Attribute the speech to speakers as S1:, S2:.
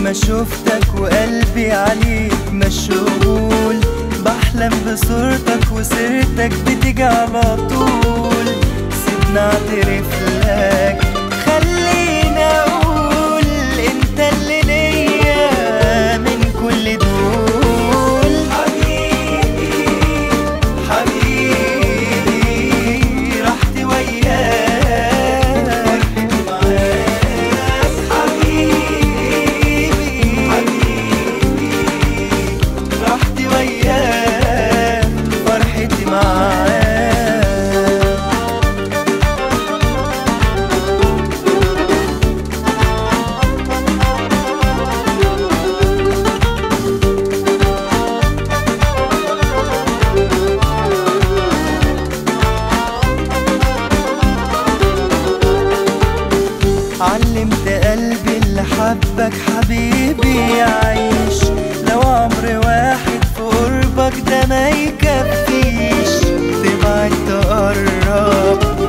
S1: ما شفتك وقلبي عليك مشغول بحلم بصورتك وسيرتك بتيجي على طول سيبني اعترف لك خليني اقول انت اللي ليا من كل دول حبيبي حبيبي راحتي وياك فرحتي معاك حبيبي حبيبي راحتي وياك فرحتي معاك علمت قلبي اللي حبك حبيبي يعيش لو عمر واحد في قربك ده ما يكفيش تبعد تقرب